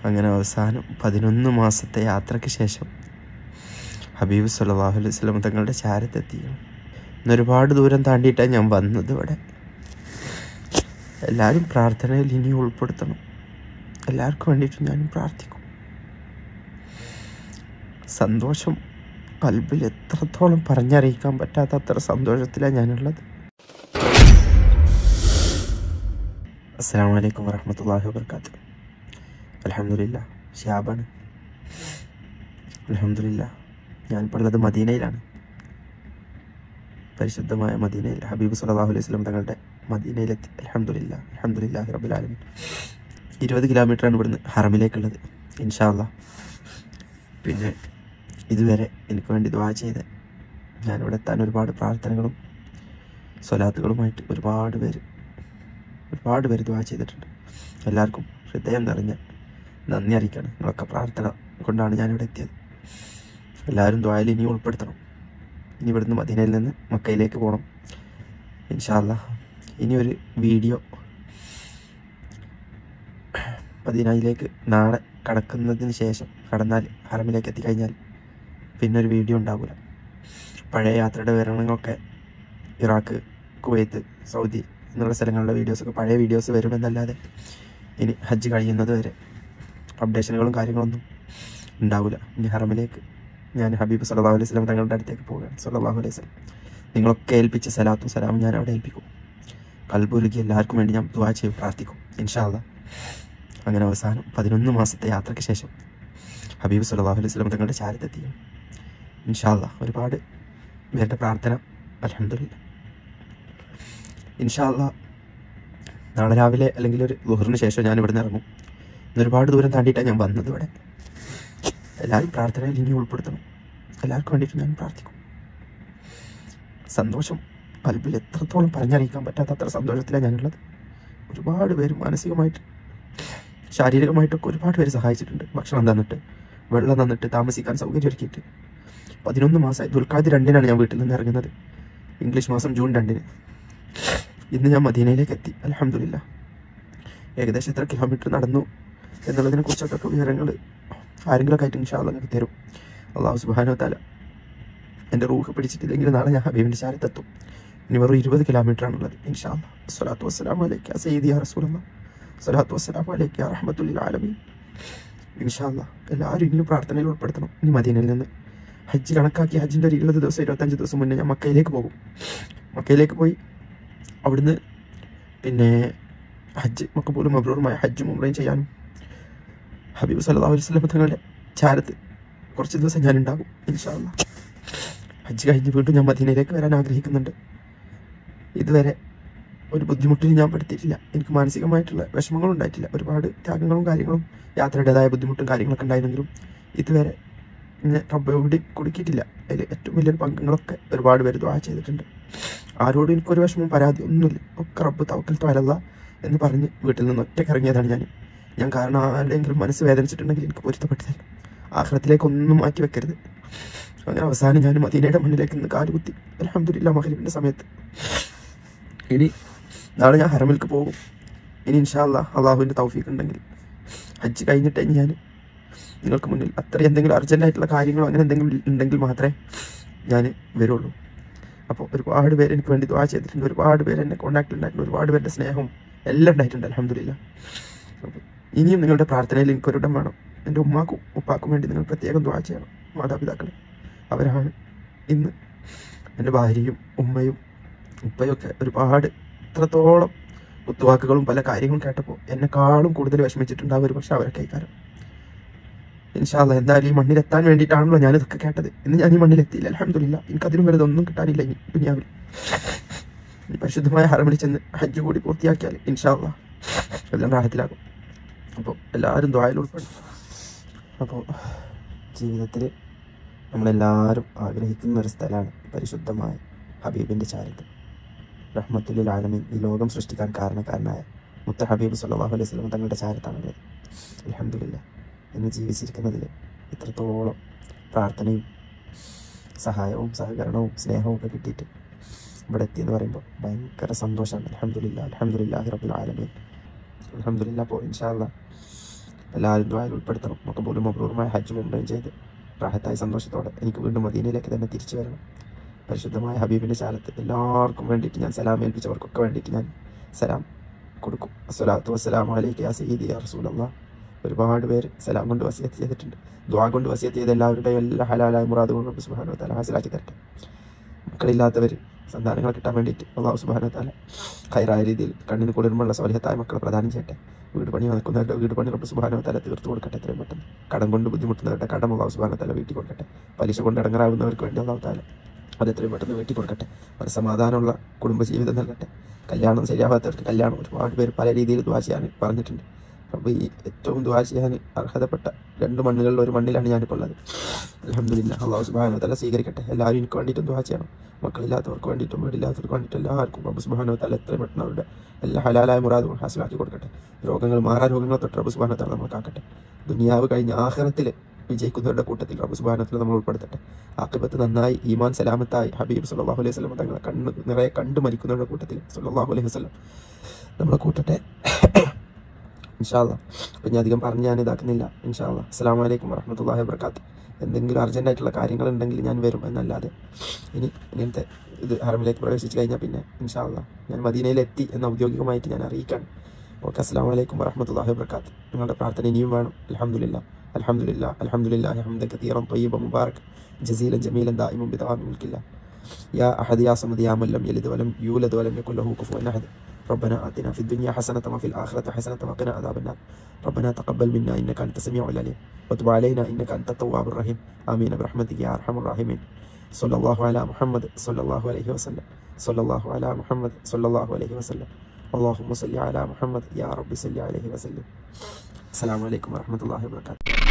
അങ്ങനെ അവസാനം പതിനൊന്ന് മാസത്തെ യാത്രയ്ക്ക് ശേഷം ഹബീബ് സല്ലാഹു അലൈഹി സ്വലം തങ്ങളുടെ ചാരത്തെത്തി ഇന്ന് ഒരുപാട് ദൂരം താണ്ടിയിട്ടാണ് ഞാൻ വന്നത് ഇവിടെ എല്ലാവരും പ്രാർത്ഥനയിൽ ഇനി ഉൾപ്പെടുത്തണം എല്ലാവർക്കും വേണ്ടിയിട്ട് ഞാനും പ്രാർത്ഥിക്കും സന്തോഷം കൽബിൽ എത്രത്തോളം പറഞ്ഞറിയിക്കാൻ പറ്റാത്ത അത്ര സന്തോഷത്തിലാണ് ഞാനുള്ളത് അസ്സാം വലൈക്കും വറഹമത്തല്ലാഹി വാബർക്കാത്തു അലഹമില്ല ഷിയാബാണ് അലഹമില്ല ഞാനിപ്പോൾ ഉള്ളത് മദീനയിലാണ് പരിശുദ്ധമായ മദീനയിൽ ഹബീബ് സലാഹു അലൈഹി സ്വലം തങ്ങളുടെ മദീനയിലെത്തി അലഹമില്ല അലഹമില്ല റബുലാലമിൻ ഇരുപത് കിലോമീറ്ററാണ് ഇവിടുന്ന് ഹറമിലേക്കുള്ളത് ഇൻഷാല്ല പിന്നെ ഇതുവരെ എനിക്ക് വേണ്ടി ദ്വാ ചെയ്ത് ഞാനിവിടെ എത്താൻ ഒരുപാട് പ്രാർത്ഥനകളും സ്വലാത്തുകളുമായിട്ട് ഒരുപാട് പേര് ഒരുപാട് പേര് ദ്വാ ചെയ്തിട്ടുണ്ട് എല്ലാവർക്കും ഹൃദയം നിറഞ്ഞ നന്ദി അറിയിക്കണം നിങ്ങളൊക്കെ പ്രാർത്ഥന കൊണ്ടാണ് ഞാനിവിടെ എത്തിയത് എല്ലാവരും ദ്വായിൽ ഇനി ഉൾപ്പെടുത്തണം ഇനി ഇവിടുന്ന് മദീനയിൽ നിന്ന് മക്കയിലേക്ക് പോകണം ഇൻഷാല്ല ഇനി ഒരു വീഡിയോ മദീനയിലേക്ക് നാളെ കടക്കുന്നതിന് ശേഷം കടന്നാൽ ഹറമിലേക്ക് എത്തിക്കഴിഞ്ഞാൽ പിന്നെ ഒരു വീഡിയോ ഉണ്ടാവില്ല പഴയ യാത്രയുടെ വിവരണങ്ങളൊക്കെ ഇറാഖ് കുവൈത്ത് സൗദി എന്നുള്ള സ്ഥലങ്ങളുടെ വീഡിയോസൊക്കെ പഴയ വീഡിയോസ് വരുമെന്നല്ലാതെ ഇനി ഹജ്ജ് കഴിയുന്നത് വരെ അപ്ഡേഷനുകളും കാര്യങ്ങളൊന്നും ഉണ്ടാവില്ല ഇനി ഹറമിലേക്ക് ഞാൻ ഹബീബ് സല്ലാഹു അലൈഹി സ്വലം തങ്ങളുടെ അടുത്തേക്ക് പോവുകയാണ് സല്ലാഹു അലൈഹി സ്വലം നിങ്ങളൊക്കെ ഏൽപ്പിച്ച സലാത്തും സലാമും ഞാൻ അവിടെ ഏൽപ്പിക്കും കൽബുരുക്കി എല്ലാവർക്കും വേണ്ടി ഞാൻ ദുവാ ചെയ്ത് പ്രാർത്ഥിക്കും ഇൻഷാല്ല അങ്ങനെ അവസാനം പതിനൊന്ന് മാസത്തെ യാത്രയ്ക്ക് ശേഷം ഹബീബ് സല്ലാഹു അലൈഹി സ്വലം തങ്ങളുടെ ചാരത്തെത്തി ഇൻഷാല്ല ഒരുപാട് പേരുടെ പ്രാർത്ഥന അലഹമില്ല ഇൻഷാല്ല നാളെ രാവിലെ അല്ലെങ്കിൽ ഒരു ലുഹറിന് ശേഷം ഞാൻ ഇവിടെ നിന്ന് ഇറങ്ങും ഇന്ന് ഒരുപാട് ദൂരം താണ്ടിയിട്ടാണ് ഞാൻ വന്നത് ഇവിടെ എല്ലാവരും പ്രാർത്ഥനയിൽ ഇനി ഉൾപ്പെടുത്തണം എല്ലാവർക്കും വേണ്ടിയിട്ട് ഞാൻ പ്രാർത്ഥിക്കും സന്തോഷം കൽബിൽ എത്രത്തോളം പറഞ്ഞറിയിക്കാൻ പറ്റാത്ത അത്ര സന്തോഷത്തിലാണ് ഞാനുള്ളത് ഒരുപാട് പേര് മാനസികമായിട്ട് ശാരീരികമായിട്ടൊക്കെ ഒരുപാട് പേര് സഹായിച്ചിട്ടുണ്ട് ഭക്ഷണം തന്നിട്ട് വെള്ളം തന്നിട്ട് താമസിക്കാൻ സൗകര്യം ഒരുക്കിയിട്ട് പതിനൊന്ന് മാസമായി ദുൽഖാദി രണ്ടിനാണ് ഞാൻ വീട്ടിൽ നിന്ന് ഇറങ്ങുന്നത് ഇംഗ്ലീഷ് മാസം ജൂൺ രണ്ടിന് ഇന്ന് ഞാൻ മദീനയിലേക്ക് എത്തി അലഹമില്ല ഏകദേശം എത്ര കിലോമീറ്റർ നടന്നു എന്നുള്ളതിനെ കുറിച്ചൊക്കെ വിവരങ്ങൾ ആരെങ്കിലുമൊക്കെ ആയിട്ട് ഇൻഷാല്ല നിങ്ങൾക്ക് തരും അള്ളാഹു സുബാനോ താല എൻ്റെ റൂഹ് പിടിച്ചിട്ടില്ലെങ്കിൽ നാളെ ഞാൻ ഹബീബിൻ്റെ ചാരത്തെത്തും ഇനി വെറും ഇരുപത് കിലോമീറ്റർ ആണുള്ളത് ഇൻഷാല്ല സ്വലാത്തു വസ്സലാം അലൈക്ക സയ്യിദി റസൂലമ്മ സ്വലാത്തു വസ്സലാം അലൈക്ക റഹ്മത്തുൽ ആലമീൻ ഇൻഷാല്ല എല്ലാവരും ഇനിയും പ്രാർത്ഥനയിൽ ഉൾപ്പെടുത്തണം ഇനി മദീനയിൽ നിന്ന് ഹജ്ജ് കണക്കാക്കി ഹജ്ജിൻ്റെ ഒരു ഇരുപത് ദിവസം ഇരുപത്തഞ്ച് ദിവസം മുന്നേ ഞാൻ മക്കയിലേക്ക് പോകും മക്കയിലേക്ക് പോയി അവിടുന്ന് പിന്നെ ഹജ്ജ് മക്കബൂലും മബ്രൂറുമായ ഹജ്ജും ഉംറയും ചെയ്യാനും ഹബീബ് സല്ലാ അലൈഹി സ്വലം തങ്ങളുടെ ചാരത്ത് കുറച്ച് ദിവസം ഞാൻ ഉണ്ടാകും ഇൻഷാല്ല ഹജ്ജ് കഴിഞ്ഞ് വീണ്ടും ഞാൻ മദീനയിലേക്ക് വരാൻ ആഗ്രഹിക്കുന്നുണ്ട് ഇതുവരെ ഒരു ബുദ്ധിമുട്ടിൽ ഞാൻ പെടുത്തിയിട്ടില്ല എനിക്ക് മാനസികമായിട്ടുള്ള വിഷമങ്ങളും ഉണ്ടായിട്ടില്ല ഒരുപാട് ത്യാഗങ്ങളും കാര്യങ്ങളും യാത്രയുടേതായ ബുദ്ധിമുട്ടും കാര്യങ്ങളൊക്കെ ഉണ്ടായിരുന്നെങ്കിലും ഇതുവരെ ഞാൻ റബ്ബോടി കൊടുക്കിയിട്ടില്ല അതിൽ ഏറ്റവും വലിയൊരു പങ്കങ്ങളൊക്കെ ഒരുപാട് പേര് ദ്വാ ചെയ്തിട്ടുണ്ട് ആരോടും എനിക്കൊരു വിഷമം പരാതി ഒന്നുമില്ല ഒക്കെ റബ്ബ് തവക്കൽ തോലല്ല എന്ന് പറഞ്ഞ് വീട്ടിൽ നിന്ന് ഒറ്റയ്ക്ക് ഇറങ്ങിയതാണ് ഞാൻ ഞാൻ കാരണം ആരുടെയെങ്കിലും മനസ്സ് വേദനിച്ചിട്ടുണ്ടെങ്കിൽ എനിക്ക് പൊരുത്തപ്പെട്ടു തരും ആഹ്ലത്തിലേക്ക് ഒന്നും മാറ്റി വെക്കരുത് അങ്ങനെ അവസാനം ഞാൻ മദീനയുടെ മണ്ണിലേക്ക് ഇന്ന് കാലുകുത്തി അലഹമില്ല മഹലിബിൻ്റെ സമയത്ത് ഇനി നാളെ ഞാൻ ഹറമിലേക്ക് പോകും ഇനി ഇൻഷാല്ല അള്ളാഹുവിൻ്റെ തൗഫീഖ് ഉണ്ടെങ്കിൽ ഹജ്ജ് കഴിഞ്ഞിട്ട് ഞാൻ നിങ്ങൾക്ക് മുന്നിൽ അത്ര എന്തെങ്കിലും അർജൻറ്റായിട്ടുള്ള കാര്യങ്ങളോ അങ്ങനെ എന്തെങ്കിലും ഉണ്ടെങ്കിൽ മാത്രമേ ഞാൻ വരുള്ളൂ അപ്പോൾ ഒരുപാട് പേര് എനിക്ക് വേണ്ടി ദ്വാ ചെയ്തിട്ടുണ്ട് ഒരുപാട് പേര് എന്നെ കോൺടാക്ട് ഉണ്ടായിട്ടുണ്ട് ഒരുപാട് പേരുടെ സ്നേഹവും എല്ലാം ഉണ്ടായിട്ടുണ്ട് അലഹമില്ല അപ്പോൾ ഇനിയും നിങ്ങളുടെ പ്രാർത്ഥനയിൽ എനിക്കൊരിടം വേണം എൻ്റെ ഉമ്മാക്കും ഉപ്പാക്കും വേണ്ടി നിങ്ങൾ പ്രത്യേകം ദ്വാ ചെയ്യണം മാതാപിതാക്കൾ അവരാണ് ഇന്ന് എൻ്റെ ഭാര്യയും ഉമ്മയും ഉപ്പയൊക്കെ ഒരുപാട് ഇത്രത്തോളം കുത്തുവാക്കുകളും പല കാര്യങ്ങളും കേട്ടപ്പോൾ എന്നെക്കാളും കൂടുതൽ വിഷമിച്ചിട്ടുണ്ടാവും ഒരു പക്ഷെ അവരൊക്കെ ഇക്കാരം ഇൻഷാല്ല എന്തായാലും ഈ മണ്ണിലെത്താൻ വേണ്ടിയിട്ടാണല്ലോ ഞാൻ ഇതൊക്കെ കേട്ടത് ഇന്ന് ഞാൻ ഈ മണ്ണിലെത്തിയില്ല അലഹമില്ല എനിക്ക് അതിനും വരെ ഒന്നും കിട്ടാനില്ല ഇനി ദുനിയാവിൽ ഈ പരിശുദ്ധമായ ഹറമിൽ ചെന്ന് ഹജ്ജ് കൂടി പൂർത്തിയാക്കിയാൽ ഇൻഷാല്ല എല്ലാം റാഹത്തിലാകും അപ്പോൾ എല്ലാവരും ദ്വായിൽ ഉൾപ്പെടും അപ്പോൾ ജീവിതത്തിൽ നമ്മളെല്ലാവരും ആഗ്രഹിക്കുന്ന ഒരു സ്ഥലമാണ് പരിശുദ്ധമായ ഹബീബിൻ്റെ ചാരിത്രം റഹ്മത്തുല്ലിൽ ആലമീൻ ഈ ലോകം സൃഷ്ടിക്കാൻ കാരണക്കാരനായ മുത്ത ഹബീബ് സല്ലാഹു അലൈഹി സ്വലം തങ്ങളുടെ ചാരത്താണുള്ളത് അലഹമില്ല ഇന്ന് ജീവിച്ചിരിക്കുന്നതിൽ ഇത്രത്തോളം പ്രാർത്ഥനയും സഹായവും സഹകരണവും സ്നേഹവും ഒക്കെ കിട്ടിയിട്ട് ഇവിടെ എത്തിയെന്ന് പറയുമ്പോൾ ഭയങ്കര സന്തോഷമാണ് അലഹമില്ല അലഹമില്ല റബുൽ ആലമീൻ അലഹമില്ല അപ്പോൾ ഇൻഷാല്ല എല്ലാവരും ദ്വായിൽ ഉൾപ്പെടുത്തണം നമുക്ക് പോലും അപൂർവമായ ഹജ്ജ് മുമ്പേയും ചെയ്ത് റാഹത്തായ സന്തോഷത്തോടെ എനിക്ക് വീണ്ടും മദീനയിലേക്ക് തന്നെ തിരിച്ചു വരണം പരിശുദ്ധമായ ഹബീബിൻ്റെ ചാലത്ത് എല്ലാവർക്കും വേണ്ടിയിട്ട് ഞാൻ സലാം ഏൽപ്പിച്ചവർക്കൊക്കെ വേണ്ടിയിട്ട് ഞാൻ സലാം കൊടുക്കും അസ്സലാത്തു വസ്സലാം അലൈക്ക് യാ സയ്യിദി യാ റസൂലല്ലാ ഒരുപാട് പേര് സലാം കൊണ്ട് വസിയത്ത് ചെയ്തിട്ടുണ്ട് ദ്വാ കൊണ്ട് വസിയത്ത് ചെയ്ത എല്ലാവരുടെയും എല്ലാ ഹലാലായ മുറാദുകളും റബ്ബ് സുബ്ഹാനഹു വ തആല ഹാസിലാക്കി തരട്ടെ മക്കളില്ലാത്തവർ സന്താനങ്ങളെ കിട്ടാൻ വേണ്ടിയിട്ട് അള്ളാഹു സുബ്ഹാനഹു വ തആല ഖൈറായ രീതിയിൽ കണ്ണിന് കുളിർമുള്ള സ്വാലിഹത്തായ മക്കളെ പ്രദാനം ചെയ്യട്ടെ വീട് പണി നടക്കുന്നവരുടെ വീട് പണി റബ്ബ് സുബ്ഹാനഹു വ തആല തീർത്തു കൊടുക്കട്ടെ എത്രയും പെട്ടെന്ന് കടം കൊണ്ട് ബുദ്ധിമുട്ടുന്നവരുടെ കടം അള്ളാഹു സുബ്ഹാനഹു വ തആല വീട്ടിൽ കൊടുക്കട്ടെ പലിശ കൊണ്ട് ഇടങ്ങറാവുന്നവർക്ക് വേണ്ടി അള്ളാഹു താല അത് എത്രയും പെട്ടെന്ന് വീട്ടിൽ കൊടുക്കട്ടെ ഒരു സമാധാനമുള്ള കുടുംബജീവിതം നൽകട്ടെ കല്യാണം ശരിയാവാത്തവർക്ക് കല്യാണം ഒരുപാട് പേര് പല രീതിയിൽ ദ്വാ ചെയ്യാൻ പറഞ്ഞിട്ടുണ്ട് അപ്പോൾ ഈ ഏറ്റവും ദ്വാ ചെയ്യാൻ അർഹതപ്പെട്ട രണ്ട് മണ്ണുകളിൽ ഒരു മണ്ണിലാണ് ഞാനിപ്പോൾ ഉള്ളത് അലഹമില്ല അള്ളാഹു സുബാനോ തല സ്വീകരിക്കട്ടെ എല്ലാവരും എനിക്ക് വേണ്ടിയിട്ടും ദ്വാ ചെയ്യണം മക്കളില്ലാത്തവർക്ക് വേണ്ടിയിട്ടും വീടില്ലാത്തവർക്ക് വേണ്ടിയിട്ടും എല്ലാവർക്കും റബ്ബ് സുബാനോ തല എത്രയും പെട്ടെന്ന് അവരുടെ എല്ലാ ഹലാലായ മുറാദും ഹാസിലാക്കി കൊടുക്കട്ടെ രോഗങ്ങൾ മാറാ രോഗങ്ങളെ തൊട്ട് റബ്ബ് സുബാനോ തല നമ്മൾ കാക്കട്ടെ ദുനിയാവ് കഴിഞ്ഞ ആഹ്റത്തിൽ വിജയിക്കുന്നവരുടെ കൂട്ടത്തിൽ റബ്ബ് സുബാനത്തിൽ നമ്മൾ ഉൾപ്പെടുത്തട്ടെ ആക്കിബത്ത് നന്നായി ഈമാൻ സലാമത്തായി ഹബീബ് സല്ലാഹു അലൈഹി വസ്ലം തങ്ങളെ കണ്ണ് നിറയെ കണ്ടു മരിക്കുന്നവരുടെ കൂട്ടത്തിൽ സല്ലാഹു അലൈഹി വസ്ലം നമ്മളെ കൂട്ടട്ടെ ഇൻഷാല്ല അപ്പം ഞാൻ അധികം പറഞ്ഞ് ഞാൻ ഇതാക്കുന്നില്ല ഇൻഷാല്ല അസ്സാം വലൈക്കും വറഹമത്തല്ലാഹി വർക്കാത്ത് എന്തെങ്കിലും അർജൻ്റ് ആയിട്ടുള്ള കാര്യങ്ങൾ ഉണ്ടെങ്കിൽ ഞാൻ വരും എന്നല്ലാതെ ഇനി ഇങ്ങനത്തെ ഇത് ഹറമിലേക്ക് പ്രവേശിച്ച് കഴിഞ്ഞാൽ പിന്നെ ഇൻഷാല്ല ഞാൻ മദീനയിലെത്തി എന്ന് ഔദ്യോഗികമായിട്ട് ഞാൻ അറിയിക്കാൻ ഓക്കെ അസ്സാം വലൈക്കും വറഹമത്തല്ലാഹി വർക്കാത്ത് നിങ്ങളുടെ പ്രാർത്ഥന ഇനിയും വേണം അലഹമുല്ല الحمد لله الحمد لله حمدا كثيرا طيبا مبارك جزيلا جميلا دائما بدوام ملك الله يا أحد يا صمد يا من لم يلد ولم يولد ولم يكن له كفوا أحد ربنا آتنا في الدنيا حسنة وفي الآخرة حسنة وقنا عذاب النار ربنا تقبل منا إنك أنت السميع العليم وتب علينا إنك أنت التواب الرحيم آمين برحمتك يا أرحم الراحمين صلى الله على محمد صلى الله عليه وسلم صلى الله على محمد صلى الله عليه وسلم اللهم صل على محمد يا رب صل عليه وسلم السلام عليكم ورحمة الله وبركاته